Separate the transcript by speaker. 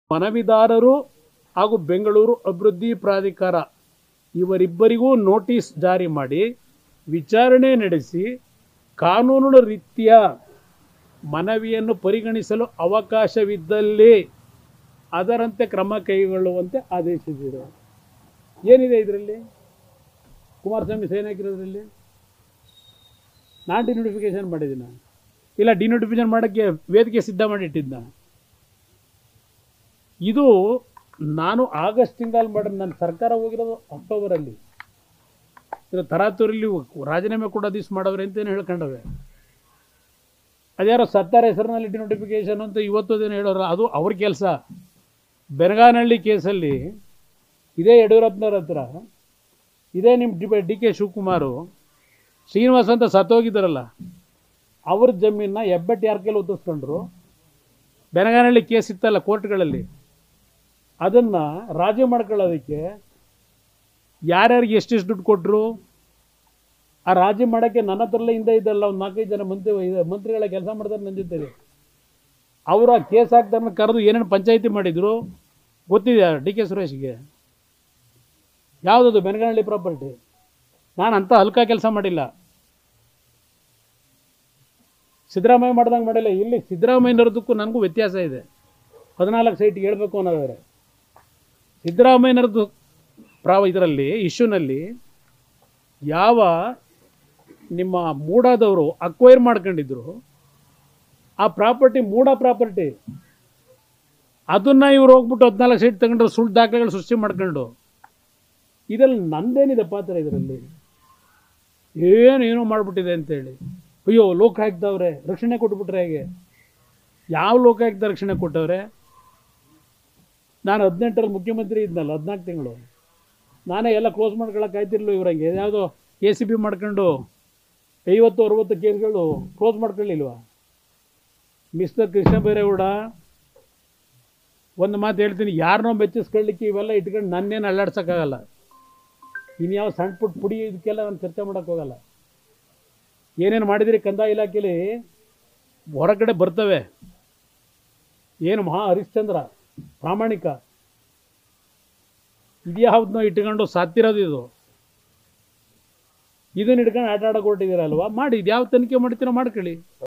Speaker 1: ಮನವಿದಾರರು ಹಾಗೂ ಬೆಂಗಳೂರು ಅಭಿವೃದ್ಧಿ ಪ್ರಾಧಿಕಾರ ಇವರಿಬ್ಬರಿಗೂ ನೋಟಿಸ್ ಜಾರಿ ಮಾಡಿ ವಿಚಾರಣೆ ನಡೆಸಿ ಕಾನೂನಿನ ರೀತ್ಯ ಮನವಿಯನ್ನು ಪರಿಗಣಿಸಲು ಅವಕಾಶವಿದ್ದಲ್ಲಿ ಅದರಂತೆ ಕ್ರಮ ಕೈಗೊಳ್ಳುವಂತೆ ಆದೇಶಿಸಿದೆ ಏನಿದೆ ಇದರಲ್ಲಿ ಕುಮಾರಸ್ವಾಮಿ ಸೈನ್ ಹಾಕಿರೋದ್ರಲ್ಲಿ ನಾನು ಡಿನೋಟಿಫಿಕೇಶನ್ ಮಾಡಿದ್ದೀನ ಇಲ್ಲ ಡಿನೋಟಿಫಿಕೇಶನ್ ಮಾಡೋಕ್ಕೆ ವೇದಿಕೆ ಸಿದ್ಧ ಮಾಡಿಟ್ಟಿದ್ದ ಇದು ನಾನು ಆಗಸ್ಟ್ ತಿಂಗಳಲ್ಲಿ ಮಾಡಿದ ನನ್ನ ಸರ್ಕಾರ ಹೋಗಿರೋದು ಅಕ್ಟೋಬರಲ್ಲಿ ಇದು ತರಾತುರಿಲಿ ರಾಜೀನಾಮೆ ಕೂಡ ದಿವ್ಸ ಮಾಡವ್ರೆ ಅಂತೇನು ಹೇಳ್ಕೊಂಡವೆ ಅದ್ಯಾರೋ ಸತ್ತಾರ ಹೆಸರಿನಲ್ಲಿ ಡಿನೋಟಿಫಿಕೇಶನ್ ಅಂತ ಇವತ್ತು ಅದೇನು ಹೇಳೋರು ಅದು ಅವ್ರ ಕೆಲಸ ಬೆನಗಾನಹಳ್ಳಿ ಕೇಸಲ್ಲಿ ಇದೇ ಯಡಿಯೂರಪ್ಪನವ್ರ ಹತ್ರ ಇದೇ ನಿಮ್ಮ D D K Shivakumar Srinivas ಅಂತ ಸತ್ತೋಗಿದ್ದಾರಲ್ಲ ಅವ್ರ ಜಮೀನನ್ನ ಹೆಬ್ಬೆಟ್ಟು ಯಾರ ಕೈಲಿ ಒತ್ತಿಸ್ಕೊಂಡ್ರು ಬೆನಗಾನಹಳ್ಳಿ ಕೇಸ್ ಇತ್ತಲ್ಲ ಕೋರ್ಟ್ಗಳಲ್ಲಿ ಅದನ್ನು ರಾಜಿ ಮಾಡ್ಕೊಳ್ಳೋದಕ್ಕೆ ಯಾರ್ಯಾರಿಗೆ ಎಷ್ಟೆಷ್ಟು ದುಡ್ಡು ಕೊಟ್ಟರು ಆ ರಾಜಿ ಮಾಡೋಕ್ಕೆ ನನ್ನ ಹತ್ರಲ್ಲೇ ಹಿಂದೆ ಇದ್ದಲ್ಲ ಒಂದು ನಾಲ್ಕೈದು ಜನ ಮಂತ್ರಿ ಇದು ಮಂತ್ರಿಗಳ ಕೆಲಸ ಮಾಡ್ತಾರೆ ನನ್ನ ಜೊತೆಗೆ ಅವರು ಆ ಕೇಸ್ ಹಾಕ್ದಾರನ್ನ ಕರೆದು ಏನೇನು ಪಂಚಾಯಿತಿ ಮಾಡಿದರು ಗೊತ್ತಿದೆ ಡಿ ಕೆ ಸುರೇಶ್ಗೆ ಯಾವುದದು ಬೆನಗನಹಳ್ಳಿ ಪ್ರಾಪರ್ಟಿ ನಾನು ಅಂಥ ಹಲ್ಕ ಕೆಲಸ ಮಾಡಿಲ್ಲ ಸಿದ್ದರಾಮಯ್ಯ ಮಾಡ್ದಂಗೆ ಮಾಡಿಲ್ಲ ಇಲ್ಲಿ ಸಿದ್ದರಾಮಯ್ಯನವ್ರದಕ್ಕೂ ನನಗೂ ವ್ಯತ್ಯಾಸ ಇದೆ ಹದಿನಾಲ್ಕು ಸೈಟ್ಗೆ ಹೇಳ್ಬೇಕು ಅನ್ನೋದಾದ್ರೆ ಸಿದ್ದರಾಮಯ್ಯನವ್ರದ್ದು ಪ್ರಾವ ಇದರಲ್ಲಿ ಇಶ್ಯೂನಲ್ಲಿ ಯಾವ ನಿಮ್ಮ ಮೂಡಾದವರು ಅಕ್ವೈರ್ ಮಾಡ್ಕೊಂಡಿದ್ರು ಆ ಪ್ರಾಪರ್ಟಿ ಮೂಡ ಪ್ರಾಪರ್ಟಿ ಅದನ್ನು ಇವ್ರು ಹೋಗ್ಬಿಟ್ಟು ಹದಿನಾಲ್ಕು ಸೈಟ್ ತಗೊಂಡ್ರು ಸುಳ್ಳು ದಾಖಲೆಗಳು ಸೃಷ್ಟಿ ಮಾಡ್ಕೊಂಡು ಇದರಲ್ಲಿ ನಂದೇನಿದೆ ಪಾತ್ರ ಇದರಲ್ಲಿ ಏನು ಏನೋ ಮಾಡಿಬಿಟ್ಟಿದೆ ಅಂತೇಳಿ ಅಯ್ಯೋ ಲೋಕಾಯುಕ್ತವ್ರೆ ರಕ್ಷಣೆ ಕೊಟ್ಬಿಟ್ರೆ ಹೇಗೆ ಯಾವ ಲೋಕಾಯುಕ್ತ ರಕ್ಷಣೆ ಕೊಟ್ಟವ್ರೆ ನಾನು ಹದಿನೆಂಟರಲ್ಲಿ ಮುಖ್ಯಮಂತ್ರಿ ಇದ್ನಲ್ಲ ಹದಿನಾಲ್ಕು ತಿಂಗಳು ನಾನೇ ಎಲ್ಲ ಕ್ಲೋಸ್ ಮಾಡ್ಕೊಳಕ್ಕೆ ಆಯ್ತಿರ್ಲಿಲ್ಲ ಇವ್ರಂಗೆ ಯಾವುದೋ ಎ ಸಿ ಬಿ ಮಾಡ್ಕೊಂಡು ಐವತ್ತು ಅರುವತ್ತು ಕೇಸ್ಗಳು ಕ್ಲೋಸ್ ಮಾಡ್ಕೊಳ್ಳಿಲ್ವಾ ಮಿಸ್ಟರ್ ಕೃಷ್ಣ ಬೈರೇಗೌಡ ಒಂದು ಮಾತು ಹೇಳ್ತೀನಿ ಯಾರನ್ನೋ ಮೆಚ್ಚಿಸ್ಕೊಳ್ಳಿಕ್ಕೆ ಇವೆಲ್ಲ ಇಟ್ಕೊಂಡು ನನ್ನೇನು ಅಲ್ಲಾಡ್ಸೋಕ್ಕಾಗಲ್ಲ ಇನ್ಯಾವ ಸಣ್ಣ ಪುಟ್ಟ ಪುಡಿ ಇದಕ್ಕೆಲ್ಲ ನಾನು ಚರ್ಚೆ ಮಾಡೋಕ್ಕೆ ಹೋಗಲ್ಲ ಏನೇನು ಮಾಡಿದಿರಿ ಕಂದಾಯ ಇಲಾಖೆಯಲ್ಲಿ ಹೊರಗಡೆ ಬರ್ತವೆ ಏನು ಮಹಾ ಹರಿಶ್ಚಂದ್ರ ಪ್ರಾಮಾಣಿಕ ಇದ್ಯಾವ್ದನ್ನೋ ಇಟ್ಕೊಂಡು ಸಾತ್ತಿರೋದು ಇದು ಇದನ್ನ ಇಟ್ಕೊಂಡು ಆಟ ಆಡೋಕೆ ಹೊರಟಿದ್ದೀರಲ್ವಾ ಮಾಡಿ ಇದು ಯಾವ ತನಿಖೆ ಮಾಡ್ತೀರೋ ಮಾಡ್ಕೊಳ್ಳಿ